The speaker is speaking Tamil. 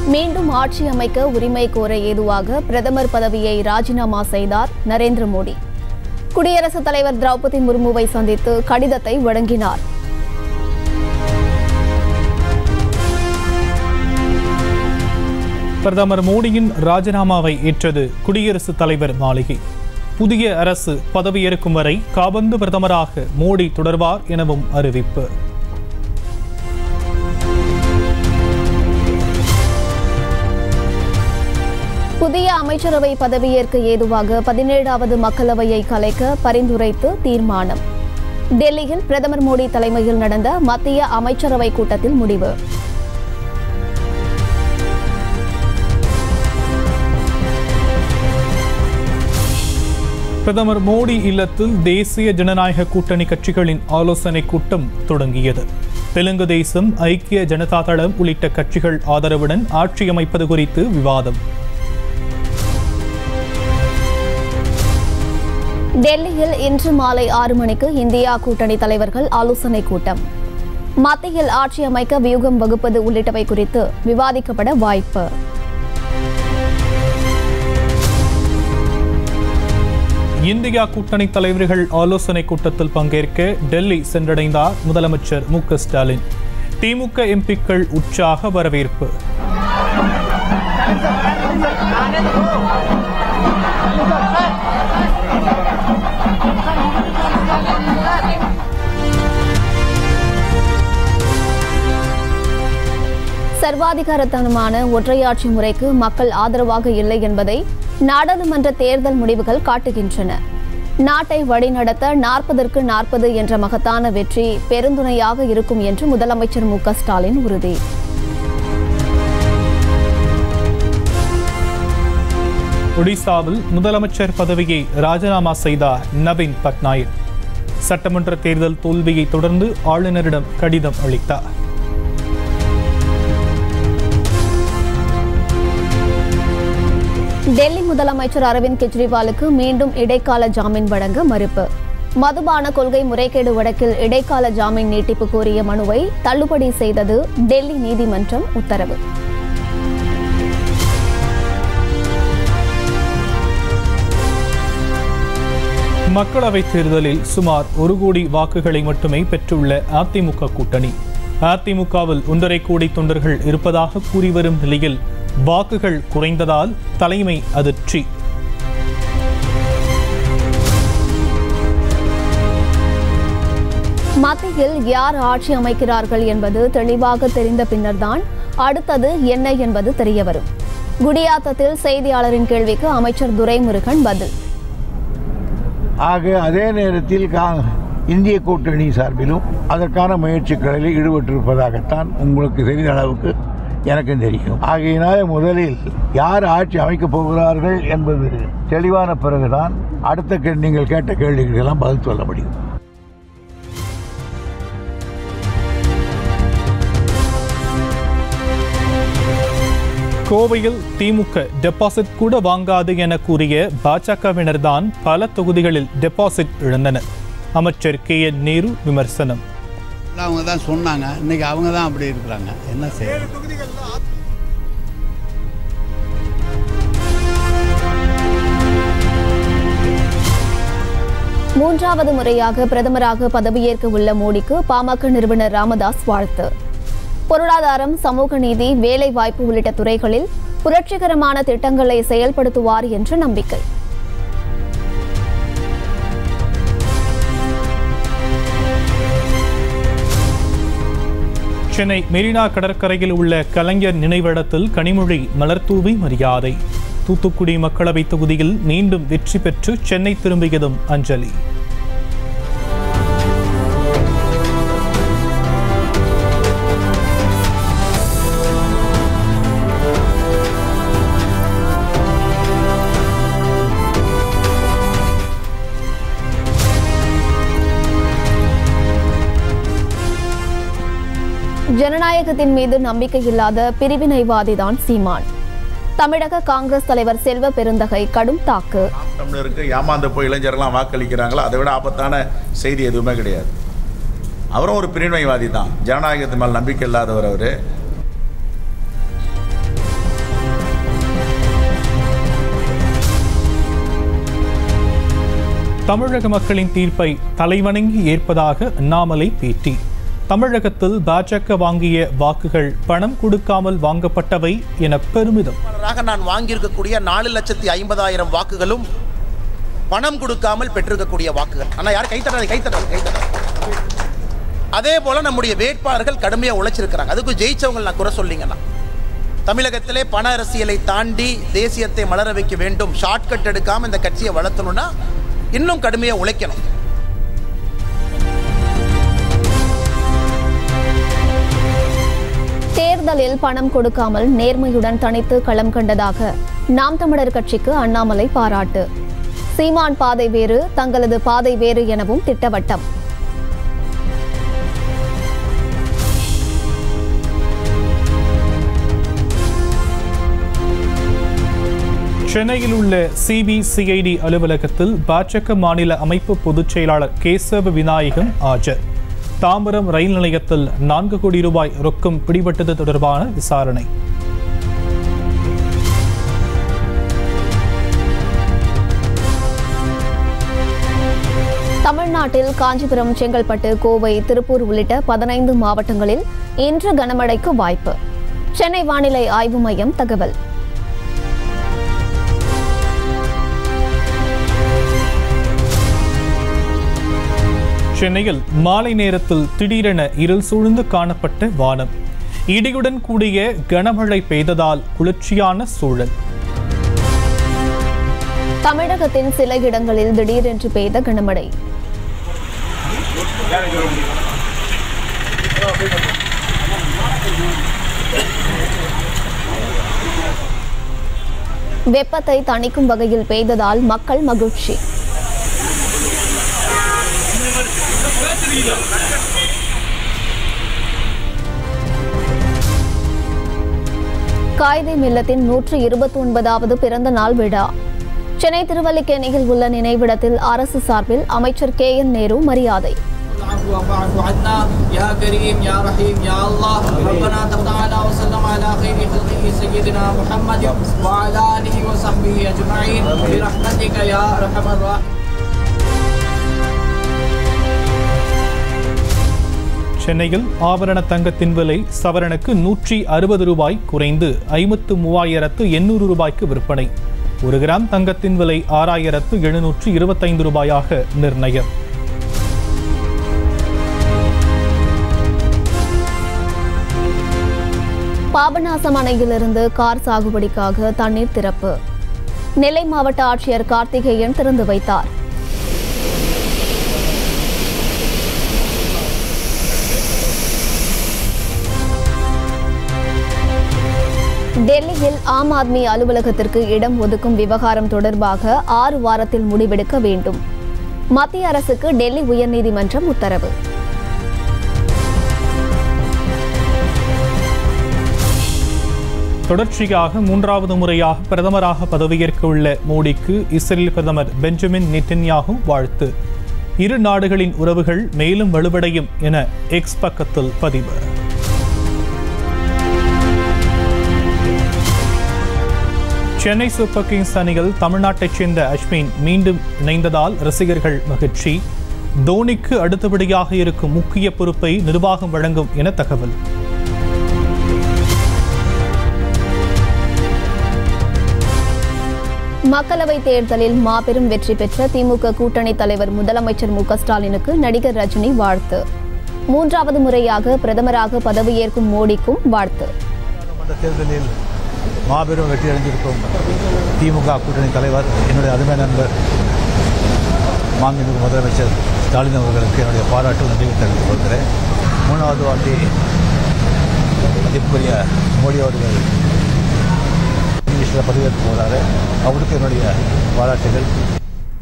மீண்டும் ஆட்சி அமைக்க உரிமை கோர ஏதுவாக பிரதமர் பதவியை ராஜினாமா செய்தார் நரேந்திர மோடி குடியரசுத் தலைவர் திரௌபதி முர்முவை சந்தித்து கடிதத்தை வழங்கினார் பிரதமர் மோடியின் ராஜினாமாவை ஏற்றது குடியரசுத் தலைவர் மாளிகை புதிய அரசு பதவியேற்கும் வரை காபந்து பிரதமராக மோடி தொடர்வார் எனவும் அறிவிப்பு புதிய அமைச்சரவை பதவியேற்க ஏதுவாக பதினேழாவது மக்களவையை கலைக்க பரிந்துரைத்து தீர்மானம் டெல்லியில் பிரதமர் மோடி தலைமையில் நடந்த மத்திய அமைச்சரவை கூட்டத்தில் முடிவு பிரதமர் மோடி இல்லத்தில் தேசிய ஜனநாயக கூட்டணி கட்சிகளின் ஆலோசனை கூட்டம் தொடங்கியது தெலுங்கு தேசம் ஐக்கிய ஜனதா தளம் உள்ளிட்ட கட்சிகள் ஆதரவுடன் ஆட்சி அமைப்பது குறித்து விவாதம் டெல்லியில் இன்று மாலை ஆறு மணிக்கு இந்தியா கூட்டணி தலைவர்கள் ஆலோசனை கூட்டம் மத்தியில் ஆட்சி அமைக்க வியூகம் வகுப்பது உள்ளிட்டவை குறித்து விவாதிக்கப்பட வாய்ப்பு இந்தியா கூட்டணி தலைவர்கள் ஆலோசனை கூட்டத்தில் பங்கேற்க டெல்லி சென்றடைந்தார் முதலமைச்சர் மு க ஸ்டாலின் திமுக எம்பிக்கள் உற்சாக வரவேற்பு சர்வாதிகாரத்தனமான ஒற்றையாட்சி முறைக்கு மக்கள் ஆதரவாக இல்லை என்பதை நாடாளுமன்ற தேர்தல் முடிவுகள் காட்டுகின்றன நாட்டை வழிநடத்த நாற்பதற்கு நாற்பது என்ற மகத்தான வெற்றி பெருந்துணையாக இருக்கும் என்று முதலமைச்சர் மு க ஸ்டாலின் உறுதி ஒடிசாவில் முதலமைச்சர் பதவியை ராஜினாமா செய்தார் நவீன் பட்நாயக் சட்டமன்ற தேர்தல் தோல்வியை தொடர்ந்து ஆளுநரிடம் கடிதம் அளித்தார் டெல்லி முதலமைச்சர் அரவிந்த் கெஜ்ரிவாலுக்கு மீண்டும் இடைக்கால ஜாமீன் வழங்க மறுப்பு மதுபான கொள்கை முறைகேடு வழக்கில் இடைக்கால ஜாமீன் நீட்டிப்பு கோரிய மனுவை தள்ளுபடி செய்தது டெல்லி நீதிமன்றம் உத்தரவு மக்களவைத் தேர்தலில் சுமார் ஒரு கோடி வாக்குகளை மட்டுமே பெற்றுள்ள அதிமுக கூட்டணி அதிமுகவில் ஒன்றரை கோடி தொண்டர்கள் இருப்பதாக கூறி வரும் நிலையில் வாக்குகள் குறைந்ததால் தலைமை அதிர்ச்சி மத்தியில் யார் ஆட்சி அமைக்கிறார்கள் என்பது தெளிவாக தெரிந்த பின்னர்தான் அடுத்தது என்ன என்பது தெரியவரும் குடியாத்தத்தில் செய்தியாளரின் கேள்விக்கு அமைச்சர் துரைமுருகன் பதில் ஆக அதே நேரத்தில் கா- இந்திய கூட்டணி சார்பிலும் அதற்கான முயற்சிகளில் ஈடுபட்டிருப்பதாகத்தான் உங்களுக்கு தெரிந்த அளவுக்கு எனக்கும் தெரியும் ஆகையினால முதலில் யார் ஆட்சி அமைக்கப் போகிறார்கள் என்பது தெளிவான பிறகுதான் அடுத்த கே- நீங்கள் கேட்ட கேள்விகளுக்கெல்லாம் பதில் சொல்ல முடியும் கோவையில் திமுக டெபாசிட் கூட வாங்காது என கூறிய பாஜகவினர்தான் பல தொகுதிகளில் டெபாசிட் இழந்தனர் அமைச்சர் கே என் நேரு விமர்சனம் அவங்க தான் சொன்னாங்க இன்னைக்கு அவங்க தான் அப்படி இருக்கிறாங்க என்ன செய்ய மூன்றாவது முறையாக பிரதமராக பதவியேற்க உள்ள மோடிக்கு பாமக நிறுவனர் ராமதாஸ் வாழ்த்து பொருளாதாரம் சமூக நீதி வேலை வாய்ப்பு உள்ளிட்ட துறைகளில் புரட்சிகரமான திட்டங்களை செயல்படுத்துவார் என்று நம்பிக்கை சென்னை மெரினா கடற்கரையில் உள்ள கலைஞர் நினைவிடத்தில் கனிமொழி மலர்தூவி மரியாதை தூத்துக்குடி மக்களவைத் தொகுதியில் மீண்டும் வெற்றி பெற்று சென்னை திரும்பியதும் அஞ்சலி ஜனநாயகத்தின் மீது நம்பிக்கை இல்லாத பிரிவினைவாதிதான் சீமான் தமிழக காங்கிரஸ் தலைவர் செல்வ பெருந்தகை கடும் தாக்கு தமிழருக்கு ஏமாந்து போய் இளைஞர்கள்லாம் வாக்களிக்கிறாங்களோ அதை விட ஆபத்தான செய்தி எதுவுமே கிடையாது அவரும் ஒரு பிரிவினைவாதி தான் ஜனநாயகத்து மேல் நம்பிக்கை இல்லாதவர் அவர் தமிழக மக்களின் தீர்ப்பை தலைவணங்கி ஏற்பதாக அண்ணாமலை பேட்டி தமிழகத்தில் பாஜக வாங்கிய வாக்குகள் பணம் கொடுக்காமல் வாங்கப்பட்டவை என பெருமிதம் வேட்பாளராக நான் வாங்கியிருக்கக்கூடிய நாலு லட்சத்தி ஐம்பதாயிரம் வாக்குகளும் பணம் கொடுக்காமல் பெற்றிருக்கக்கூடிய வாக்குகள் ஆனால் யார் கைத்தட்டாது கைத்தட்டாது கைத்தட்டாது அதே போல நம்முடைய வேட்பாளர்கள் கடுமையாக உழைச்சிருக்கிறாங்க அதுக்கு ஜெயிச்சவங்க நான் குறை சொல்லிங்கன்னா தமிழகத்திலே பண அரசியலை தாண்டி தேசியத்தை மலர வைக்க வேண்டும் ஷார்ட்கட் எடுக்காம இந்த கட்சியை வளர்த்தணும்னா இன்னும் கடுமையாக உழைக்கணும் தேர்தலில் பணம் கொடுக்காமல் நேர்மையுடன் தனித்து களம் கண்டதாக நாம் தமிழர் கட்சிக்கு அண்ணாமலை பாராட்டு சீமான் பாதை வேறு தங்களது பாதை வேறு எனவும் திட்டவட்டம் சென்னையில் உள்ள சிபிசிஐடி அலுவலகத்தில் பாஜக மாநில அமைப்பு பொதுச் செயலாளர் கேசவ விநாயகம் ஆஜர் தாம்பரம் ரயில் நிலையத்தில் நான்கு கோடி ரூபாய் ரொக்கம் பிடிபட்டது தொடர்பான விசாரணை தமிழ்நாட்டில் காஞ்சிபுரம் செங்கல்பட்டு கோவை திருப்பூர் உள்ளிட்ட பதினைந்து மாவட்டங்களில் இன்று கனமழைக்கு வாய்ப்பு சென்னை வானிலை ஆய்வு மையம் தகவல் சென்னையில் மாலை நேரத்தில் திடீரென இருள் சூழ்ந்து காணப்பட்ட வானம் இடியுடன் கூடிய கனமழை பெய்ததால் குளிர்ச்சியான சூழல் தமிழகத்தின் சில இடங்களில் திடீரென்று பெய்த கனமழை வெப்பத்தை தணிக்கும் வகையில் பெய்ததால் மக்கள் மகிழ்ச்சி காயிதே மில்லத்தின் நூற்று இருபத்தி ஒன்பதாவது பிறந்த நாள் விழா சென்னை திருவல்லிக்கேணியில் உள்ள நினைவிடத்தில் அரசு சார்பில் அமைச்சர் கே என் நேரு மரியாதை العفو واعف عنا يا كريم يا رحيم يا الله ربنا تعالى وسلم على خير خلقه سيدنا محمد وعلى اله وصحبه اجمعين برحمتك يا ارحم الراحمين சென்னையில் ஆபரண தங்கத்தின் விலை சவரனுக்கு நூற்றி அறுபது ரூபாய் குறைந்து ஐம்பத்து மூவாயிரத்து எண்ணூறு ரூபாய்க்கு விற்பனை ஒரு கிராம் தங்கத்தின் விலை ஆறாயிரத்து எழுநூற்று இருபத்தைந்து ரூபாயாக நிர்ணயம் பாபநாசம் அணையிலிருந்து கார் சாகுபடிக்காக தண்ணீர் திறப்பு நெல்லை மாவட்ட ஆட்சியர் கார்த்திகேயன் திறந்து வைத்தார் டெல்லியில் ஆம் ஆத்மி அலுவலகத்திற்கு இடம் ஒதுக்கும் விவகாரம் தொடர்பாக ஆறு வாரத்தில் முடிவெடுக்க வேண்டும் மத்திய அரசுக்கு டெல்லி உயர்நீதிமன்றம் உத்தரவு தொடர்ச்சியாக மூன்றாவது முறையாக பிரதமராக பதவியேற்க உள்ள மோடிக்கு இஸ்ரேல் பிரதமர் பெஞ்சமின் நெட்டன்யாகு வாழ்த்து இரு நாடுகளின் உறவுகள் மேலும் வலுவடையும் என எக்ஸ் பக்கத்தில் பதிவு சென்னை சூப்பர் கிங்ஸ் அணியில் தமிழ்நாட்டைச் சேர்ந்த அஸ்வின் மீண்டும் இணைந்ததால் ரசிகர்கள் மகிழ்ச்சி தோனிக்கு அடுத்தபடியாக இருக்கும் முக்கிய பொறுப்பை நிர்வாகம் வழங்கும் என தகவல் மக்களவைத் தேர்தலில் மாபெரும் வெற்றி பெற்ற திமுக கூட்டணி தலைவர் முதலமைச்சர் மு க ஸ்டாலினுக்கு நடிகர் ரஜினி வாழ்த்து மூன்றாவது முறையாக பிரதமராக பதவியேற்கும் மோடிக்கும் வாழ்த்து நாடாளுமன்ற தேர்தலில் மாபெரும் வெற்றி அடைந்திருக்கும் திமுக கூட்டணி தலைவர் என்னுடைய அருமை நண்பர் மாண்புமிகு முதலமைச்சர் ஸ்டாலின் அவர்களுக்கு என்னுடைய பாராட்டு நன்றி தெரிவித்துக் கொள்கிறேன் மூணாவது வாட்டி மதிப்புக்குரிய மோடி அவர்கள் இங்கிலீஷில் பதவியேற்க போகிறாரு அவருக்கு என்னுடைய பாராட்டுகள்